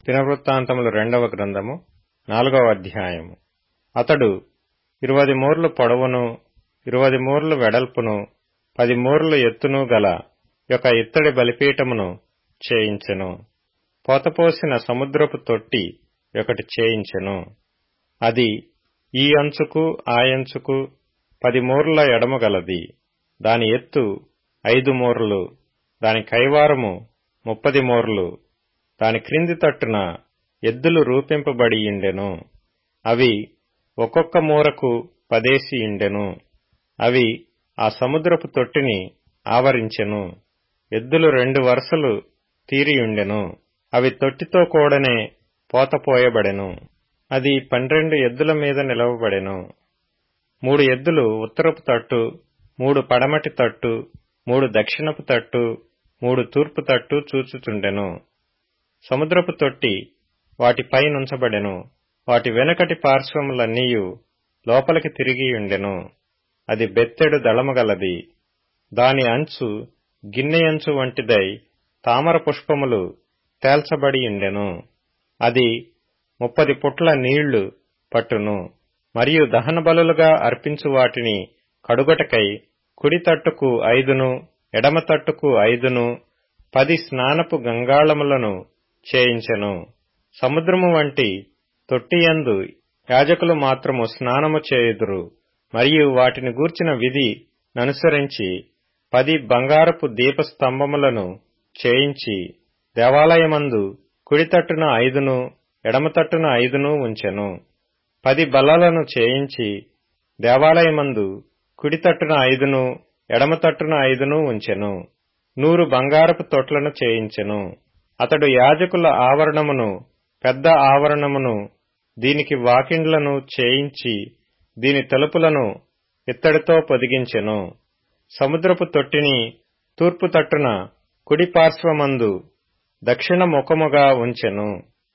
దినవృత్తాంతములు రెండవ గ్రంథము నాలుగవ అధ్యాయము అతడు ఇరువది మూర్లు పొడవును ఇరువది మూర్లు వెడల్పును పది మూర్లు ఎత్తును గల యొక్క ఇత్తడి బలిపీఠమును చేయించెను పోతపోసిన సముద్రపు తొట్టి ఒకటి చేయించెను అది ఈ అంచుకు ఆ అంచుకు పది మూర్ల ఎడము గలది దాని ఎత్తు ఐదు మూర్లు దాని కైవారము ముప్పది మూర్లు దాని క్రింది తట్టున ఎద్దులు రూపింపబడి ఇండెను అవి ఒక్కొక్క మూరకు పదేసి ఇండెను అవి ఆ సముద్రపు తొట్టిని ఆవరించెను ఎద్దులు రెండు వరుసలు తీరియుండెను అవి తొట్టితో కూడనే పోతపోయబడెను అది పన్నెండు ఎద్దుల మీద నిలవబడెను మూడు ఎద్దులు ఉత్తరపు తట్టు మూడు పడమటి తట్టు మూడు దక్షిణపు తట్టు మూడు తూర్పు తట్టు చూచుచుండెను సముద్రపు తొట్టి వాటిపై నుంచబడెను వాటి వెనుకటి పార్శ్వములన్నీయు లోపలికి తిరిగియుండెను అది బెత్తెడు దళముగలది దాని అంచు గిన్నెయంచు వంటిదై తామర పుష్పములు తేల్చబడియుండెను అది ముప్పది పుట్ల నీళ్లు పట్టును మరియు దహన బలులుగా అర్పించు వాటిని కడుగటకై కుడి తట్టుకు ఐదును ఎడమ తట్టుకు ఐదును పది స్నానపు గంగాళములను చేయించెను సముద్రము వంటి తొట్టియందు యాజకులు మాత్రము స్నానము చేయుదురు మరియు వాటిని గూర్చిన విధి ననుసరించి పది బంగారపు దీపస్తంభములను చేయించి దేవాలయమందు కుడితట్టున ఐదును ఎడమతట్టున ఐదును ఉంచెను పది బల్లలను చేయించి దేవాలయమందు కుడితట్టున ఐదును ఎడమతట్టున ఐదును ఉంచెను నూరు బంగారపు తొట్లను చేయించెను అతడు యాజకుల ఆవరణమును పెద్ద ఆవరణమును దీనికి వాకిండ్లను చేయించి దీని తలుపులను ఇత్తడితో పొదిగించెను సముద్రపు తొట్టిని తూర్పు తట్టున కుడి పార్శ్వమందు దక్షిణ ముఖముగా ఉంచెను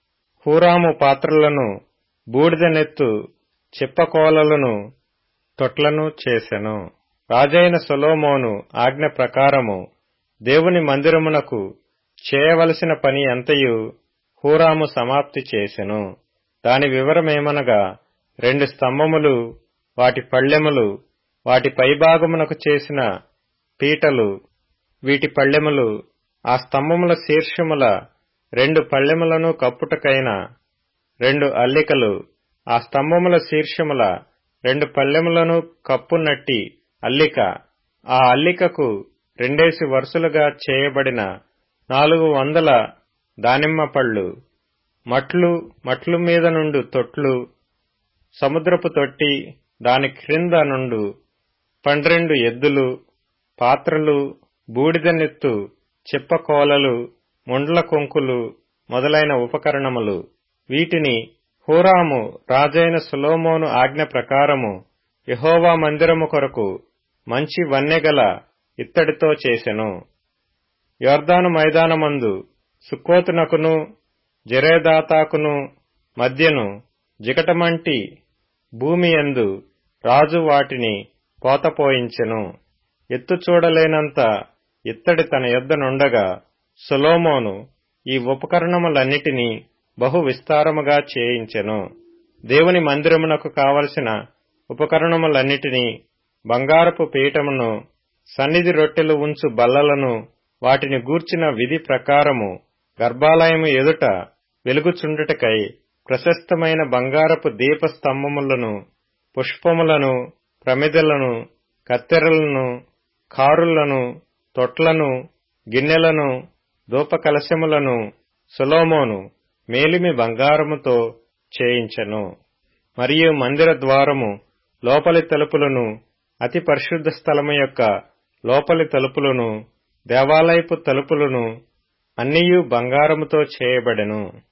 హూరాము పాత్రలను బూడిదనెత్తు చిప్పకోలలను తొట్లను చేసెను రాజైన సొలోమోను ఆజ్ఞ ప్రకారము దేవుని మందిరమునకు చేయవలసిన పని అంతయు హూరాము సమాప్తి చేసెను దాని వివరమేమనగా రెండు స్తంభములు వాటి పళ్ళెములు వాటి పైభాగమునకు చేసిన పీటలు వీటి పళ్ళెములు ఆ స్తంభముల శీర్షముల రెండు పళ్ళెములను కప్పుటకైన రెండు అల్లికలు ఆ స్తంభముల శీర్షముల రెండు పళ్ళెములను కప్పునట్టి అల్లిక ఆ అల్లికకు రెండేసి వరుసలుగా చేయబడిన నాలుగు వందల దానిమ్మ పళ్ళు మట్లు మట్లు మీద నుండు తొట్లు సముద్రపు తొట్టి దాని క్రింద నుండు పన్నెండు ఎద్దులు పాత్రలు బూడిదనెత్తు చిప్పకోలలు ముండ్ల కొంకులు మొదలైన ఉపకరణములు వీటిని హూరాము రాజైన సులోమోను ఆజ్ఞ ప్రకారము యహోవా మందిరము కొరకు మంచి వన్నెగల ఇత్తడితో చేసెను యోర్దాను మైదానమందు సుక్కోతునకును జరేదాతాకును మధ్యను జికటమంటి భూమి ఎందు రాజు వాటిని పోతపోయించెను ఎత్తు చూడలేనంత ఇత్తడి తన యొద్దనుండగా సొలోమోను ఈ ఉపకరణములన్నిటినీ బహు విస్తారముగా చేయించెను దేవుని మందిరమునకు కావలసిన ఉపకరణములన్నిటినీ బంగారపు పీఠమును సన్నిధి రొట్టెలు ఉంచు బల్లలను వాటిని గూర్చిన విధి ప్రకారము గర్భాలయము ఎదుట వెలుగుచుండుటకై ప్రశస్తమైన బంగారపు దీపస్తంభములను పుష్పములను ప్రమిదలను కత్తెరలను కారులను తొట్లను గిన్నెలను ధూపకలశములను సులోమోను మేలిమి బంగారముతో చేయించెను మరియు మందిర ద్వారము లోపలి తలుపులను అతి పరిశుద్ధ స్థలము యొక్క లోపలి తలుపులను దేవాలయపు తలుపులను అన్నియు బంగారముతో చేయబడెను